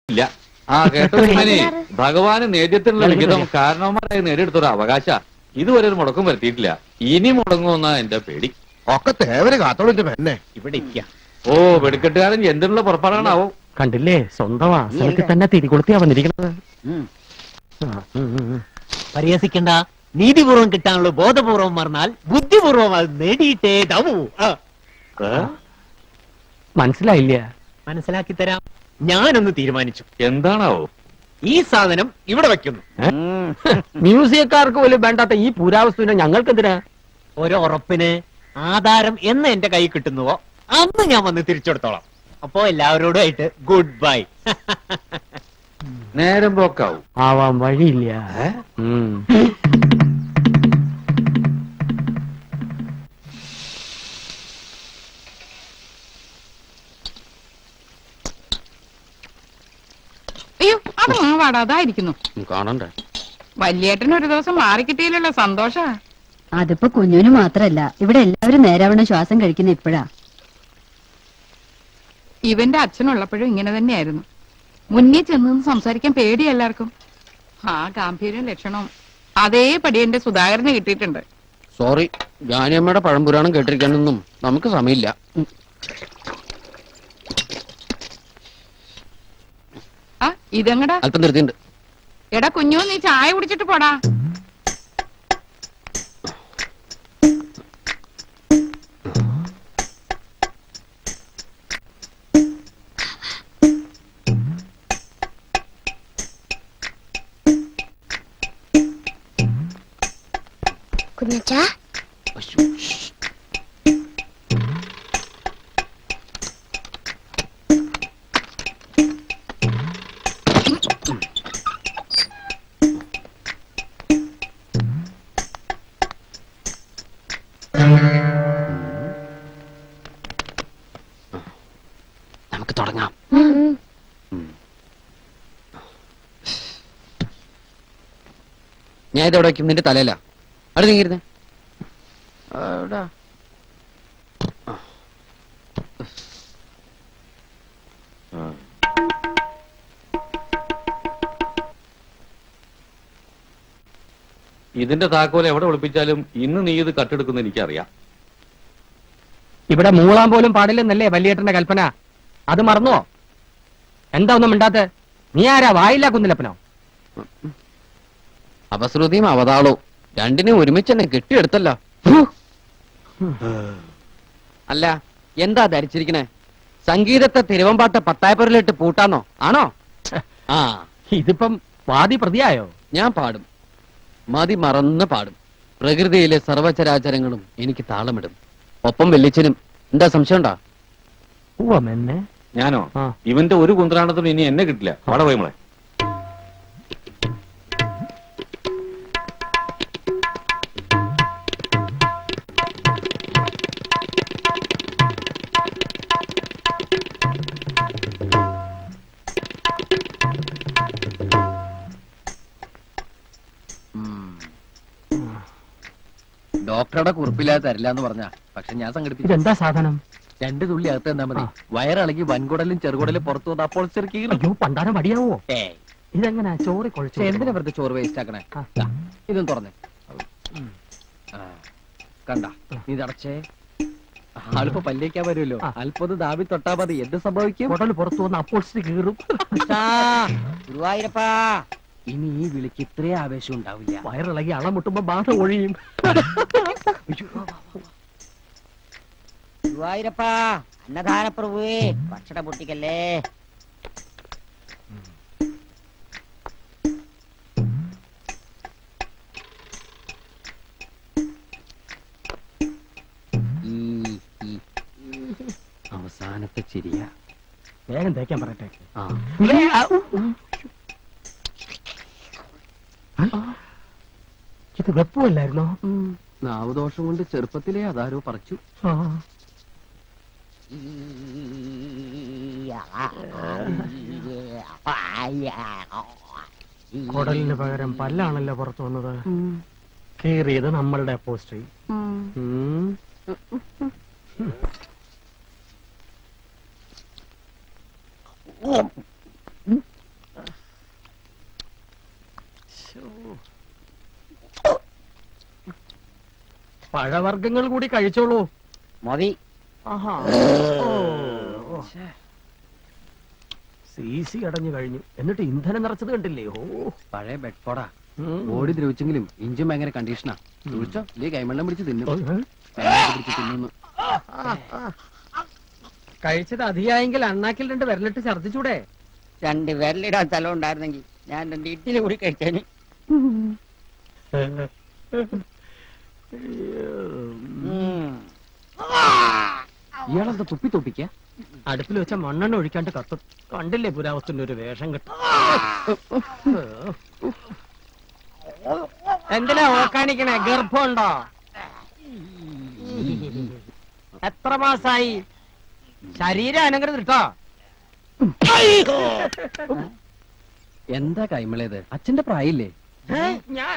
ഇല്ല ആ കേട്ടോ തിരുമേനി ഭഗവാന് നേദ്യത്തിനുള്ള ലിഖിതം കാരണവന്മാരായി നേടിയെടുത്തൊരു അവകാശ ഇതുവരെ ഒരു മുടക്കം വരുത്തിയിട്ടില്ല ഇനി മുടങ്ങുമെന്നാ എന്റെ പേടി ഒക്കെ തേവര് കാത്തോളിന്റെ പെണ്ണെ ഇവിടെ ഇരിക്കാം ഓ വെടിക്കെട്ടുകാരൻ എന്തിനുള്ള പുറപ്പാടാണാവോ കണ്ടില്ലേ സ്വന്തം ആസനത്തിൽ തന്നെ തിരികൊളുത്തിയാ വന്നിരിക്കുന്നത് ആ, ഉം, ഉം, ഉം. പരിഹസിക്കണ്ട നീതിപൂർവം കിട്ടാനുള്ള ബോധപൂർവം മറന്നാൽ ബുദ്ധിപൂർവം അത് നേടിയിട്ടേ ദവൂ ആ. മനസ്സിലായില്ല മനസ്സിലാക്കി തരാം ഞാനൊന്ന് തീരുമാനിച്ചു എന്താണാവോ ഈ സാധനം ഇവിടെ വെക്കുന്നു മ്യൂസിയക്കാർക്ക് പോലും വേണ്ടാത്ത ഈ പുരാവസ്തുവിനെ ഞങ്ങൾക്ക് എന്തിനാ ഒരു ഉറപ്പിന് ആധാരം എന്ന് എന്റെ കൈ കിട്ടുന്നുവോ അന്ന് ഞാൻ വന്ന് തിരിച്ചെടുത്തോളാം അപ്പോ എല്ലാവരോടും ആയിട്ട് ഗുഡ് ബൈ നേരം പോക്കാവും ആവാൻ വഴിയില്ല ഉം. അയ്യോ അത് മാവാടാ അതായിരിക്കുന്നു കാണണ്ടേ വല്യേട്ടൻ ഒരു ദിവസം മാറിക്കിട്ടിയില്ലല്ലോ സന്തോഷ അതിപ്പോ കുഞ്ഞുന് മാത്രല്ല ഇവിടെ എല്ലാവരും നേരാവണ്ണം ശ്വാസം കഴിക്കുന്ന ഇപ്പോഴാ ഇവന്റെ അച്ഛനുള്ളപ്പോഴും ഇങ്ങനെ തന്നെയായിരുന്നു മുന്നിൽ ചെന്ന് നിന്ന് സംസാരിക്കാൻ പേടി എല്ലാവർക്കും ആ ഗാംഭീര്യം ലക്ഷണവും അതേപടി എന്റെ സുധാകരന് കിട്ടിയിട്ടുണ്ട് സോറി ജാനിയമ്മയുടെ പഴംപുരാണം കേട്ടിരിക്കാനൊന്നും നമുക്ക് സമയമില്ല ഉം. ആ ഇതെങ്ങടാ അല്പം നിർത്തിണ്ട് എടാ കുഞ്ഞു നീ ചായ കുടിച്ചിട്ട് പോടാ കുഞ്ഞച്ചാ നമുക്ക് തുടങ്ങാം ഞാൻ ഇതെവിടെ വയ്ക്കും നിന്റെ തലയില അവിടെ നീങ്ങിരുന്നേ ഇതിന്റെ താക്കോൽ എവിടെ ഒളിപ്പിച്ചാലും ഇന്ന് നീ ഇത് കട്ടെടുക്കുന്ന എനിക്കറിയാം ഇവിടെ മൂളാൻ പോലും പാടില്ലെന്നല്ലേ വല്യേട്ടന്റെ കൽപ്പന അത് മറന്നോ എന്താ ഒന്നും മിണ്ടാത്ത നീ ആരാ വായില്ല കുന്നിലപ്പനോ അപശ്രുതിയും അവതാളവും രണ്ടിനും ഒരുമിച്ച് തന്നെ കെട്ടിയെടുത്തല്ലോ അല്ല എന്താ ധരിച്ചിരിക്കണേ സംഗീതത്തെ തിരുവമ്പാട്ട് പത്തായപ്പുരലിട്ട് പൂട്ടാന്നോ ആണോ ആ ഇതിപ്പം വാദി പ്രതിയായോ ഞാൻ പാടും മതി മറന്ന് പാടും പ്രകൃതിയിലെ സർവചരാചരങ്ങളും എനിക്ക് താളമിടും ഒപ്പം വെല്ലിച്ചനും എന്താ സംശയം ഉണ്ടാ ഞാനോ ആ. ഇവന്റെ ഒരു കുന്ത്രാണത്തിനും ഇനി എന്നെ കിട്ടില്ല അവിടെ പോയി മോളെ ഡോക്ടറുടെ കുറിപ്പില്ലാതെ തരില്ല എന്ന് പറഞ്ഞ പക്ഷെ ഞാൻ സംഘടിപ്പിച്ചു ഇതെന്താ സാധനം രണ്ട് തുള്ളി അകത്ത് തന്നാ മതി വയറിളകി വൻകുടലും ചെറുകുടലും പുറത്തു വന്ന് അപ്പോൾ ചെറുക്കീറും അയ്യോ പണ്ടാരം മടിയാവോ ഏയ് ഇതെങ്ങനെ ചോറി കുഴച്ചു എന്തിനാ വെറുതെ ചോറ് വേസ്റ്റ് ആക്കണേ ആ. ദാ, ഇതും തുറന്നേ ആ, കണ്ട നീ ഇതടച്ചേ ആളിപ്പോ പല്ലേക്കാൻ വരുമല്ലോ ആ. അല്പത് ദാവി തൊട്ടാ മതി എന്ത് സംഭവിക്കും കുടൽ പുറത്തു വന്ന് അപ്പോൾ കീറും ഗുരുവായൂരപ്പാ ഇനി ഈ വിളിക്ക് ഇത്രേ ആവേശം ഉണ്ടാവില്ല വയറിളകി അള മുട്ടുമ്പോ ബാധ ഒഴിയും ഗുരുവായൂരപ്പാ അന്നദാന പ്രഭുവേ ഭക്ഷണം പൊട്ടിക്കല്ലേ ഈ ഈ അവസാനത്തെ ചിരിയ വേഗം തേക്കാൻ പറയട്ടെ ആ ഇത് വെപ്പമല്ലായിരുന്നോ നാവുദോഷം കൊണ്ട് ചെറുപ്പത്തിലേ അതാരോ പറിച്ചു ആ. കുടലിന് പകരം പല്ലാണല്ലോ പുറത്തു വന്നത് കീറിയത് നമ്മളുടെ അപ്പോസ്ട്രി പഴവർഗ്ഗങ്ങൾ കൂടി കഴിച്ചോളൂ മതി ആഹാ സി സി അടഞ്ഞു കഴിഞ്ഞു എന്നിട്ട് ഇന്ധനം നിറച്ചത് കണ്ടില്ലേ ഓ പഴയ ബെഡ് പോടാ ഉം. ബോഡി ദ്രവിച്ചെങ്കിലും ഇഞ്ചും ഭയങ്കര കണ്ടീഷനാ ചോദിച്ചോ ഇല്ലേ കൈമള്ളം പിടിച്ച് തിന്നും ഓ, ഏ? കൈമള്ളം പിടിച്ച് തിന്നുന്നു കഴിച്ചത് അധികമായെങ്കിൽ അണ്ണാക്കിൽ രണ്ട് വിരലിട്ട് ഛർദിച്ചൂടെ രണ്ട് വിരലിടാൻ സ്ഥലം ഉണ്ടായിരുന്നെങ്കിൽ ഞാൻ രണ്ട് ഇഡ്ഡലി കൂടി കഴിച്ചേന് ഉം. ഇയാളെന്താ തുപ്പി തുപ്പിക്ക അടുപ്പിൽ വെച്ച മണ്ണെണ്ണ ഒഴിക്കാണ്ട് കത്തും കണ്ടില്ലേ പുരാവസ്തുന്റെ ഒരു വേഷം കെട്ടും എന്തിനാ ഓക്കാനിക്കണേ ഗർഭമുണ്ടോ എത്ര മാസായി ശരീരം അനങ്ങരുത് കേട്ടോ എന്താ കൈമളേത് അച്ഛന്റെ പ്രായില്ലേ ഏ? ഞാൻ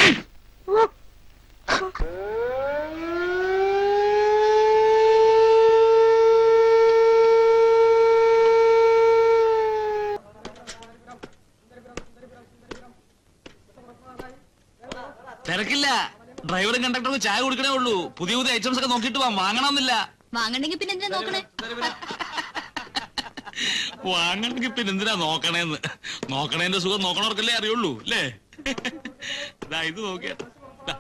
തിരക്കില്ല ഡ്രൈവറും കണ്ടക്ടറും ചായ കൊടുക്കണേ ഉള്ളൂ പുതിയ പുതിയ ഐറ്റംസ് ഒക്കെ നോക്കിയിട്ട് പോവാം വാങ്ങണമെന്നില്ല വാങ്ങണ്ടെങ്കിൽ പിന്നെ എന്തിനാ നോക്കണേ വാങ്ങണമെങ്കിൽ പിന്നെ എന്തിനാ നോക്കണേന്ന് നോക്കണേന്റെ സുഖം നോക്കണവർക്കല്ലേ അറിയുള്ളൂ അല്ലേ ദാ ഇത് നോക്കിയാ ദാ.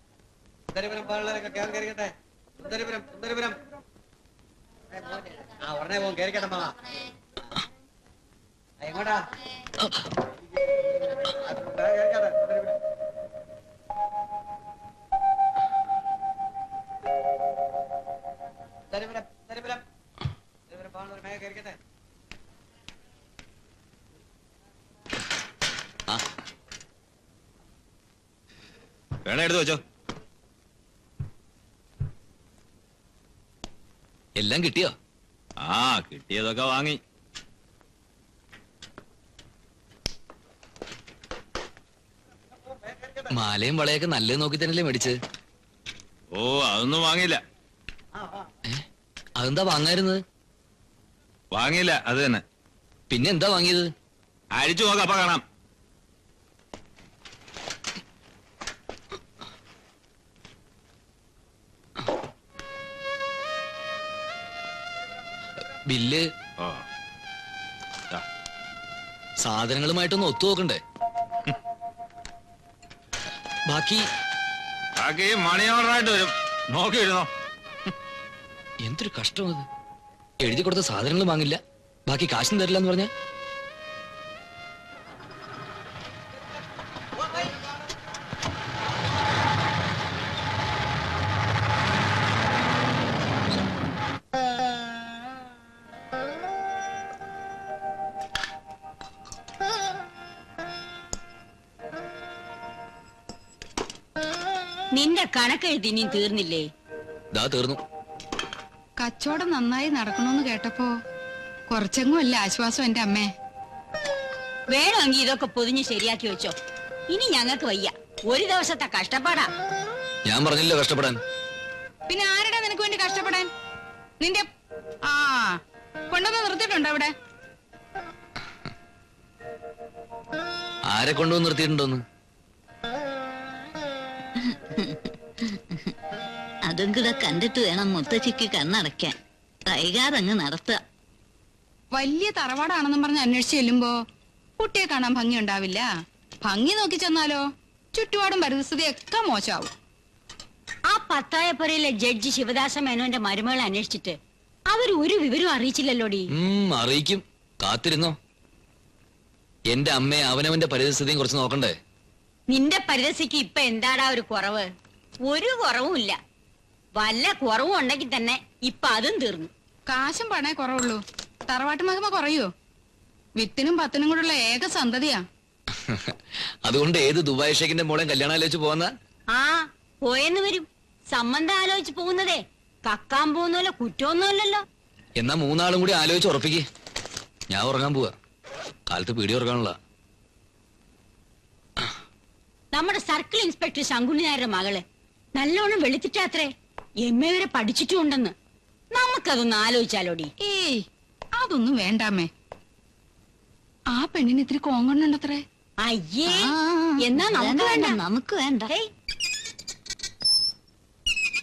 വേണേ എടുത്ത് വെച്ചോ എല്ലാം കിട്ടിയോ ആ കിട്ടിയതൊക്കെ വാങ്ങി മാലയും വളയൊക്കെ നല്ലത് നോക്കി തന്നെയല്ലേ മേടിച്ച് ഓ അതൊന്നും വാങ്ങിയില്ല അതെന്താ വാങ്ങായിരുന്നത് വാങ്ങിയില്ല അത് തന്നെ പിന്നെ എന്താ വാങ്ങിയത് അഴിച്ചു നോക്കാം അപ്പൊ കാണാം ബില്ല് സാധനങ്ങളുമായിട്ടൊന്ന് ഒത്തു നോക്കണ്ടേ ബാക്കി ബാക്കി മണി ഓർഡറായിട്ട് വരും നോക്കി എഴുതോ എന്തൊരു കഷ്ടം അത് എഴുതി കൊടുത്ത സാധനങ്ങൾ വാങ്ങില്ല ബാക്കി കാശും തരില്ല എന്ന് പറഞ്ഞ നിന്റെ കണക്കെഴുതി നീ തീർന്നില്ലേ ദാ തീർന്നു കച്ചവടം നന്നായി നടക്കണമെന്ന് കേട്ടപ്പോ കുറച്ചെങ്ങും അല്ല ആശ്വാസം എന്റെ അമ്മേ വേണമെങ്കിൽ ഇതൊക്കെ പൊതിഞ്ഞ് ശരിയാക്കി വെച്ചോ ഇനി ഞങ്ങൾക്ക് വയ്യ ഒരു ദിവസത്തെ കഷ്ടപ്പാടാ ഞാൻ പറഞ്ഞില്ല കഷ്ടപ്പെടാൻ പിന്നെ ആരുടെ നിനക്ക് വേണ്ടി കഷ്ടപ്പെടാൻ നിന്റെ ആ കൊണ്ടുവന്ന് നിർത്തിയിട്ടുണ്ടോ അവിടെ ആരെ കൊണ്ടുവന്ന് നിർത്തിയിട്ടുണ്ടോന്ന് അതും കൂടെ കണ്ടിട്ട് വേണം മുത്തച്ഛിക്ക് കണ്ണടയ്ക്കാൻ കൈകാതങ്ങ് നടത്തുക വലിയ തറവാടാണെന്നും പറഞ്ഞ് അന്വേഷിച്ച് ചെല്ലുമ്പോ കുട്ടിയെ കാണാൻ ഭംഗി ഉണ്ടാവില്ല ഭംഗി നോക്കി ചെന്നാലോ ചുറ്റുപാടും പരിസ്ഥിതി ഒക്കെ മോശമാവും ആ പത്തായപ്പുരയിലെ ജഡ്ജി ശിവദാസ മേനോന്റെ മരുമകളെ അന്വേഷിച്ചിട്ട് അവർ ഒരു വിവരം അറിയിച്ചില്ലല്ലോടി ഉം, അറിയിക്കും കാത്തിരുന്നോ എന്റെ അമ്മയെ അവനവന്റെ പരിസ്ഥിതിയും കുറച്ച് നോക്കണ്ടേ നിന്റെ പരിരസിക്ക് ഇപ്പൊ എന്താടാ ഒരു കുറവ് ഒരു കുറവും ഇല്ല വല്ല കുറവും ഉണ്ടെങ്കിൽ തന്നെ ഇപ്പൊ അതും തീർന്നു കാശും പണേ കുറവുള്ളൂ തറവാട്ട് മഹിമ കുറയോ വിത്തിനും പത്തിനും കൂടെയുള്ള ഏക സന്തതിയാ അതുകൊണ്ട് ഏത് ദുബായ് ഷേഖിന്റെ മോളെ കല്യാണം ആലോചിച്ച് പോന്ന ആ പോയെന്ന് വരും സംബന്ധം ആലോചിച്ച് പോകുന്നതേ കക്കാൻ പോകുന്നല്ലോ കുറ്റമൊന്നുമല്ലല്ലോ എന്നാ മൂന്നാളും കൂടി ആലോചിച്ച് ഉറപ്പിക്ക് ഞാൻ ഉറങ്ങാൻ പോവാ കാലത്ത് പീടി ഉറങ്ങാനുള്ള നമ്മുടെ സർക്കിൾ ഇൻസ്പെക്ടർ ശങ്കുണ്ണി നായരുടെ മകള് നല്ലോണം വെളുത്തിട്ടാത്രേ എം എ വരെ പഠിച്ചിട്ടുണ്ടെന്ന് നമുക്കതൊന്ന് ആലോചിച്ചാലോടി ഏയ് അതൊന്നും വേണ്ടാമേ ആ പെണ്ണിന് ഇത്തിരി കോങ്കണ്ണുണ്ടത്രേ അയ്യേ എന്നാ നമുക്ക് വേണ്ട നമുക്ക് വേണ്ട ഹേയ്,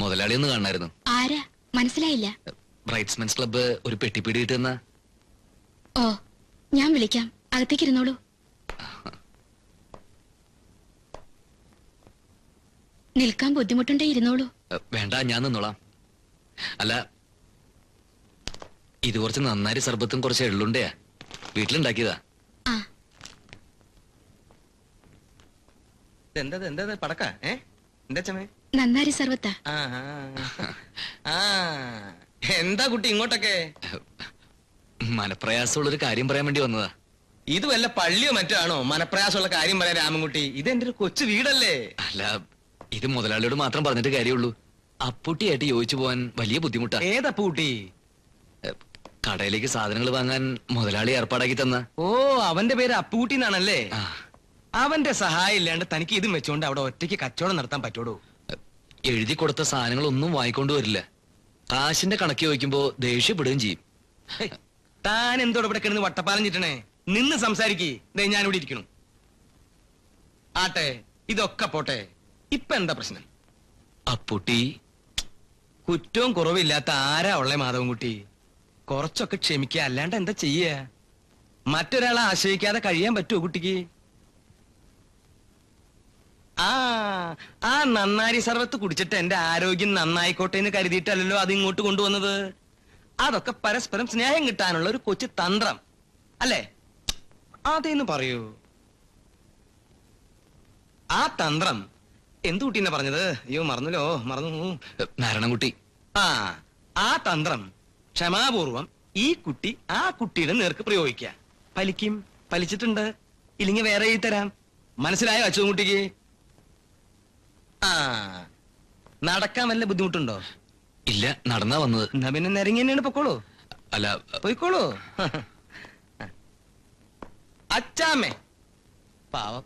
മുതലാളി ഒന്ന് കാണായിരുന്നു ആരാ മനസ്സിലായില്ല ബ്രൈറ്റ്സ്മെൻസ് ക്ലബ്ബ് ഒരു പെട്ടിപ്പിടി കിട്ടുന്ന ഓ ഞാൻ വിളിക്കാം അകത്തേക്ക് ഇരുന്നോളൂ നിൽക്കാൻ ബുദ്ധിമുട്ടുണ്ടേ ഇരുന്നോളൂ വേണ്ട ഞാൻ നിന്നോളാം അല്ല ഇത് കുറച്ച് നന്നാരി സർബത്തും കുറച്ച് എള്ളുണ്ടയാ വീട്ടിലുണ്ടാക്കിയതാ എന്താ എന്താ പടക്ക ഏ എന്താ ചമേ നന്നാരി സർവത്താ ആ ആ. ആ എന്താ കുട്ടി ഇങ്ങോട്ടൊക്കെ മനപ്രയാസമുള്ളൊരു കാര്യം പറയാൻ വേണ്ടി വന്നതാ ഇത് വല്ല പള്ളിയോ മറ്റോ ആണോ മനപ്രയാസമുള്ള കാര്യം പറയാൻ രാമൻകുട്ടി ഇത് എന്റെ ഒരു കൊച്ചു വീടല്ലേ അല്ല ഇത് മുതലാളിയോട് മാത്രം പറഞ്ഞിട്ട് കാര്യമുള്ളൂ അപ്പുട്ടിയായിട്ട് യോജിച്ചു പോവാൻ വലിയ ബുദ്ധിമുട്ടാ ഏതപ്പൂട്ടി കടയിലേക്ക് സാധനങ്ങൾ വാങ്ങാൻ മുതലാളി ഏർപ്പാടാക്കി തന്ന ഓ അവന്റെ പേര് അപ്പൂട്ടി എന്നാണല്ലേ അവന്റെ സഹായം ഇല്ലാണ്ട് തനിക്ക് ഇതും വെച്ചോണ്ട് അവിടെ ഒറ്റയ്ക്ക് കച്ചവടം നടത്താൻ പറ്റോടൂ എഴുതി കൊടുത്ത സാധനങ്ങളൊന്നും വാങ്ങിക്കൊണ്ട് വരില്ല കാശിന്റെ കണക്ക് ചോദിക്കുമ്പോ ദേഷ്യപ്പെടുകയും ചെയ്യും താൻ എന്തോടെ ഇവിടെ കിടന്ന് വട്ടപ്പാലം ചിട്ടണേ നിന്ന് സംസാരിക്കേ ദേ ഞാൻ ഇവിടെ ഇരിക്കണു ആട്ടെ ഇതൊക്കെ പോട്ടെ ഇപ്പൊ എന്താ പ്രശ്നം അപ്പുട്ടി കുറ്റവും കുറവില്ലാത്ത ആരാ ഉള്ളേ മാധവൻകുട്ടി കുറച്ചൊക്കെ ക്ഷമിക്കുക അല്ലാണ്ട് എന്താ ചെയ്യ മറ്റൊരാളെ ആശ്രയിക്കാതെ കഴിയാൻ പറ്റുമോ കുട്ടിക്ക് ആ ആ നന്നാരി സർവത്ത് കുടിച്ചിട്ട് എന്റെ ആരോഗ്യം നന്നായിക്കോട്ടെ എന്ന് കരുതിയിട്ടല്ലല്ലോ അത് ഇങ്ങോട്ട് കൊണ്ടുവന്നത് അതൊക്കെ പരസ്പരം സ്നേഹം കിട്ടാനുള്ള ഒരു കൊച്ചു തന്ത്രം അല്ലേ അതേന്ന് പറയൂ ആ തന്ത്രം എന്തു കുട്ടീനെ പറഞ്ഞത് അയ്യോ മറന്നല്ലോ മറന്നു നാരായണൻകുട്ടി ആ ആ തന്ത്രം ക്ഷമാപൂർവം ഈ കുട്ടി ആ കുട്ടിയുടെ നേർക്ക് പ്രയോഗിക്കുക പലിക്കും പലിച്ചിട്ടുണ്ട് ഇല്ലെങ്കിൽ വേറെ എഴുതി തരാം മനസ്സിലായോ അച്ചുകുട്ടിക്ക് ആ നടക്കാൻ വല്ല ബുദ്ധിമുട്ടുണ്ടോ ഇല്ല നടന്നാ വന്നത് എന്നാ പിന്നെ നിരങ്ങി തന്നെയാണ് പൊക്കോളൂ അല്ല പോയിക്കോളൂ അച്ചാമ്മേ പാവം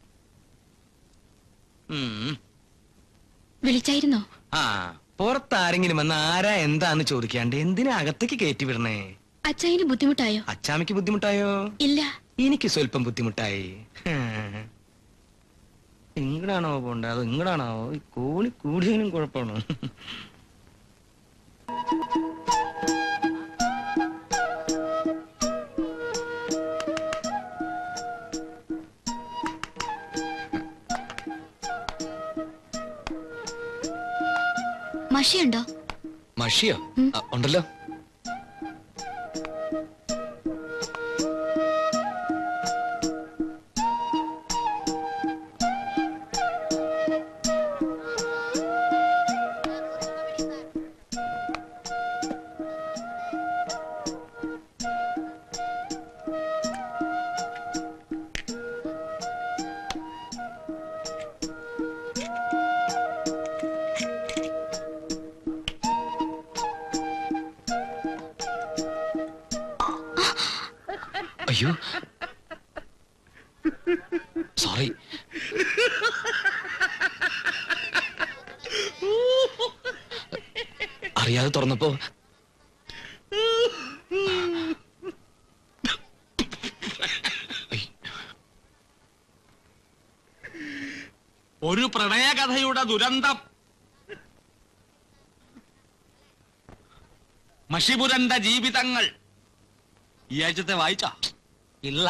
ഉം വിളിച്ചായിരുന്നോ ആ പുറത്താരെങ്കിലും വന്ന് ആരാ എന്താന്ന് ചോദിക്കാണ്ട് എന്തിനാ അകത്തേക്ക് കയറ്റി വിടണേ അച്ചായിന് ബുദ്ധിമുട്ടായോ അച്ചാമിക്ക് ബുദ്ധിമുട്ടായോ ഇല്ല എനിക്ക് സ്വല്പം ബുദ്ധിമുട്ടായി ഇങ്ങടാണോ പോണ്ടേ അതോ ഇങ്ങടാണോ ഈ കോണി കൂടിയതിനും കുഴപ്പമാണോ മഷിയുണ്ടോ മഷിയോ ആ, ഉണ്ടല്ലോ അയ്യോ സോറി അറിയാതെ തുറന്നപ്പോ ഒരു പ്രണയകഥയുടെ ദുരന്തം മഷിപുരണ്ട ജീവിതങ്ങൾ ഈ ആഴ്ചത്തെ വായിച്ച ഇല്ല